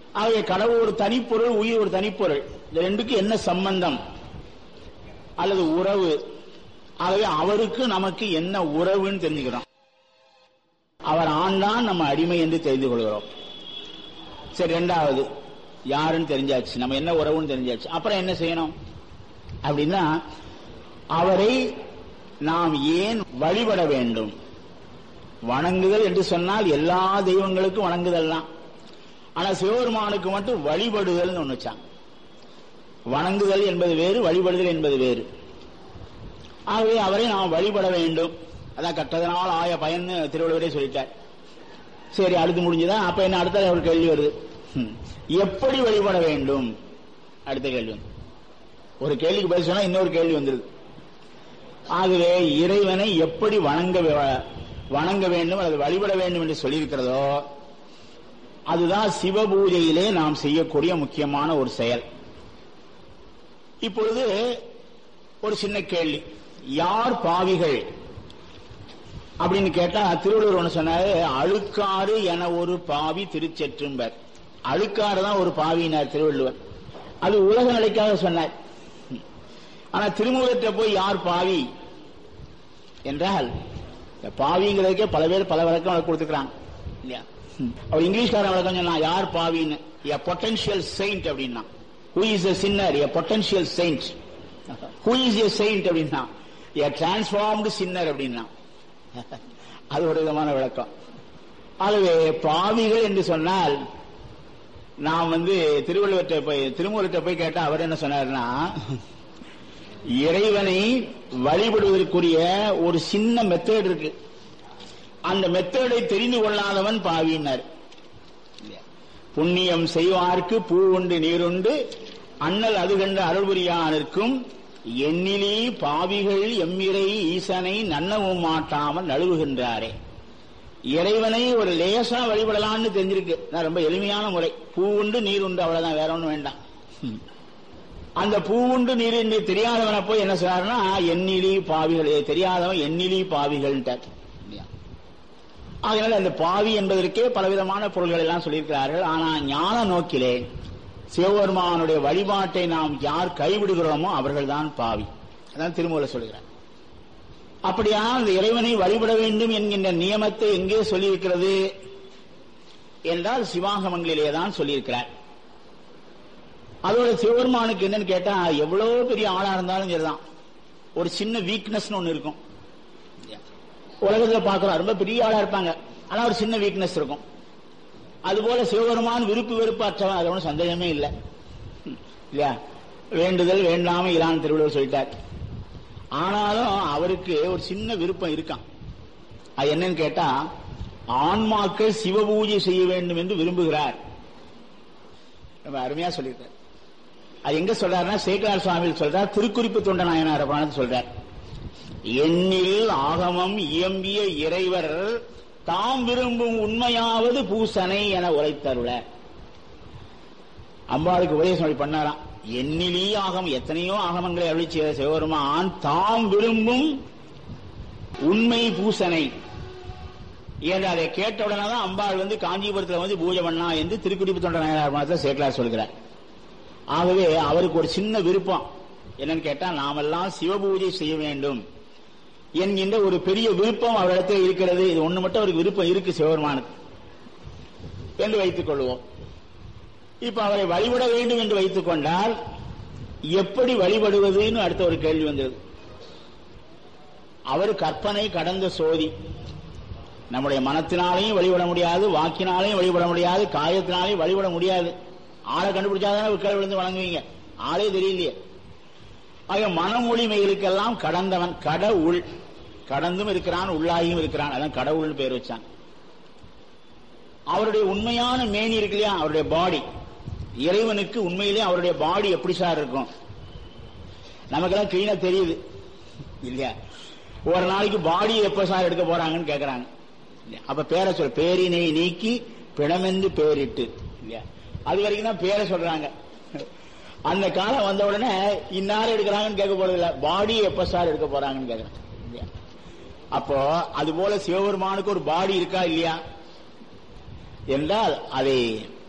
ஆகவே கடவுள் ஒரு தனிப்பொருள் உயிர் ஒரு தனிப்பொருள் இந்த ரெண்டுக்கும் என்ன சம்பந்தம் அல்லது உறவு ஆகவே அவருக்கு நமக்கு என்ன உறவுன்னு தெரிஞ்சுக்கிறோம் அவர் ஆண்டான் நம்ம அடிமை என்று தெரிந்து கொள்கிறோம் சரி ரெண்டாவது யாருன்னு தெரிஞ்சாச்சு நம்ம என்ன உறவுன்னு தெரிஞ்சாச்சு அப்புறம் என்ன செய்யணும் அப்படின்னா அவரை நாம் ஏன் வழிபட வேண்டும் வணங்குதல் என்று சொன்னால் எல்லா தெய்வங்களுக்கும் வணங்குதல் தான் ஆனா சிவபெருமானுக்கு மட்டும் வழிபடுதல்னு ஒண்ணு வச்சாங்க வணங்குதல் என்பது வேறு வழிபடுதல் என்பது வேறு ஆகவே அவரை நாம் வழிபட வேண்டும் அதான் கட்டதனால் ஆய பயன்னு திருவள்ளுவரே சொல்லிட்டார் சரி அடுத்து முடிஞ்சுதா அப்ப என்ன அடுத்த ஒரு கேள்வி வருது ஹம். எப்படி வழிபட வேண்டும் அடுத்த கேள்வி வந்து ஒரு கேள்விக்கு பதில் சொன்னா இன்னொரு கேள்வி வந்துருது ஆகவே இறைவனை எப்படி வணங்க வே- வணங்க வேண்டும் அல்லது வழிபட வேண்டும் என்று சொல்லியிருக்கிறதோ அதுதான் சிவபூஜையிலே நாம் செய்யக்கூடிய முக்கியமான ஒரு செயல் இப்பொழுது ஒரு சின்ன கேள்வி யார் பாவிகள் அப்படின்னு கேட்டா திருவள்ளுவர் ஒண்ணு சொன்னாரு அழுக்காறு என ஒரு பாவி திருச்செற்றும்பர் அழுக்காறு தான் ஒரு பாவினார் திருவள்ளுவர் அது உலக நிலைக்காக சொன்னார் ஆனா திருமூலத்தை போய் யார் பாவி என்றால் இந்த பாவிங்கிறதுக்கே பல பேர் பல விளக்கம் அவருக்கு கொடுத்துக்கிறாங்க இல்லையா ம். அவர் இங்கிலீஷ்காரன் விளக்கம் சொன்னா யார் பாவின்னு எ பொட்டன்ஷியல் செயின்ட் அப்படின்னா who is a sinner a potential saint who is a saint அப்படின்னா எ டிரான்ஸ்ஃபார்ம்டு சின்னர் அப்படின்னா அது ஒரு விதமான விளக்கம் ஆகவே பாவிகள் என்று சொன்னால் நாம் வந்து திருவள்ளுவர்கிட்ட போய் திருமூலத்தை போய் கேட்டா அவர் என்ன சொன்னார்னா இறைவனை வழிபடுவதற்குரிய ஒரு சின்ன மெத்தட் இருக்கு அந்த மெத்தடை தெரிந்து கொள்ளாதவன் பாவினார் புண்ணியம் செய்வார்க்கு பூ உண்டு நீருண்டு அண்ணல் அது கண்டு அருள்புரியானிற்கும் எண்ணிலே பாவிகள் எம்மிரை ஈசனை நன்னவும் மாட்டாமல் நழுவுகின்றாரே இறைவனை ஒரு லேசா வழிபடலாம்னு தெரிஞ்சிருக்கு நான் ரொம்ப எளிமையான முறை பூ உண்டு நீர் உண்டு அவ்வளவுதான் வேற ஒண்ணும் வேண்டாம் ம். அந்த பூ உண்டு நீர் என்று தெரியாதவனை போய் என்ன சொன்னாருன்னா எண்ணிலி பாவிகள் தெரியாதவன் எண்ணிலி பாவிகள்ன்றார் இல்லையா? ஆகையினால அந்த பாவி என்பதற்கே பலவிதமான பொருள்கள் எல்லாம் சொல்லியிருக்கிறார்கள் ஆனா ஞான நோக்கிலே சிவபெருமானுடைய வழிபாட்டை நாம் யார் கைவிடுகிறோமோ அவர்கள்தான் பாவி அதான் திருமூல சொல்கிறார் அப்படியா அந்த இறைவனை வழிபட வேண்டும் என்கின்ற நியமத்தை எங்கே சொல்லியிருக்கிறது என்றால் சிவாகமங்களிலே தான் சொல்லியிருக்கிறார் அதோட சிவபெருமானுக்கு என்னன்னு கேட்டா எவ்வளவு பெரிய ஆளா இருந்தாலும் சரிதான் ஒரு சின்ன வீக்னஸ் ஒண்ணு இருக்கும் உலகத்துல பாக்குறோம் ரொம்ப பெரிய ஆளா இருப்பாங்க ஆனா ஒரு சின்ன வீக்னஸ் இருக்கும் அதுபோல சிவபெருமான் விருப்பு வெறுப்பாற்றவன் அது ஒன்றும் சந்தேகமே இல்லை ம், இல்லையா வேண்டுதல் வேண்டாம இரான் திருவள்ளுவர் சொல்லிட்டார் ஆனாலும் அவருக்கு ஒரு சின்ன விருப்பம் இருக்கான் அது என்னன்னு கேட்டா ஆன்மாக்கள் சிவபூஜை செய்ய வேண்டும் என்று விரும்புகிறார் ரொம்ப அருமையா சொல்லியிருக்கார் அது எங்க சொல்றாருன்னா சேகரார் சுவாமி சொல்றார் திருக்குறிப்பு தொண்ட நாயனார் புராணத்தை சொல்றார் எண்ணில் ஆகமம் இயம்பிய இறைவர் தாம் விரும்பும் உண்மையாவது பூசனை என உரைத்தருள அம்பாளுக்கு உபதேசம் அப்படி பண்ணாராம் எண்ணிலி ஆகமம் எத்தனையோ ஆகமங்களை அருளி செய்த சிவபெருமான் தாம் விரும்பும் உண்மை பூசனை என்று அதை கேட்ட உடனே தான் அம்பாள் வந்து காஞ்சிபுரத்தில் வந்து பூஜை பண்ணா என்று திருக்குடிப்பு தொண்ட நாயனார் புராணத்தில் சேக்கலார் சொல்கிறார் ஆகவே அவருக்கு ஒரு சின்ன விருப்பம் என்னன்னு கேட்டா நாமெல்லாம் சிவபூஜை செய்ய வேண்டும் என்கின்ற ஒரு பெரிய விருப்பம் அவரிடத்தில் இருக்கிறது இது ஒண்ணு மட்டும் அவருக்கு விருப்பம் இருக்கு சிவபெருமானுக்கு என்று வைத்துக் கொள்வோம் இப்ப அவரை வழிபட வேண்டும் என்று வைத்துக் கொண்டால் எப்படி வழிபடுவதுன்னு அடுத்த ஒரு கேள்வி வந்தது அவர் கற்பனை கடந்த சோதி நம்முடைய மனத்தினாலையும் வழிபட முடியாது வாக்கினாலையும் வழிபட முடியாது காயத்தினாலையும் வழிபட முடியாது ஆளை கண்டுபிடிச்சாதானே உட்கார விழுந்து வணங்குவீங்க ஆளே தெரியலையே ஆக மனமொழிமைகளுக்கெல்லாம் கடந்தவன் கட உள் கடந்தும் இருக்கிறான் உள்ளாகியும் இருக்கிறான் அதான் கடவுள்னு பேர் வச்சான் அவருடைய உண்மையான மேனி இருக்கு இல்லையா அவருடைய பாடி இறைவனுக்கு உண்மையிலே அவருடைய பாடி எப்படி சார் இருக்கும் நமக்கெல்லாம் கிளீனா தெரியுது இல்லையா ஒரு நாளைக்கு பாடி எப்ப சார் எடுக்க போறாங்கன்னு கேக்குறாங்க இல்லையா? அப்ப பேரை சொல் பேரினை நீக்கி பிணமென்று பேரிட்டு இல்லையா அது வரைக்கும் தான் பேரை சொல்றாங்க அந்த காலம் வந்த உடனே இன்னார் எடுக்கிறாங்கன்னு கேட்க போறது இல்ல பாடி எப்ப சார் எடுக்க போறாங்கன்னு கேக்குறாங்க இல்லையா அப்போ அது போல சிவபெருமானுக்கு ஒரு பாடி இருக்கா இல்லையா என்றால் அதை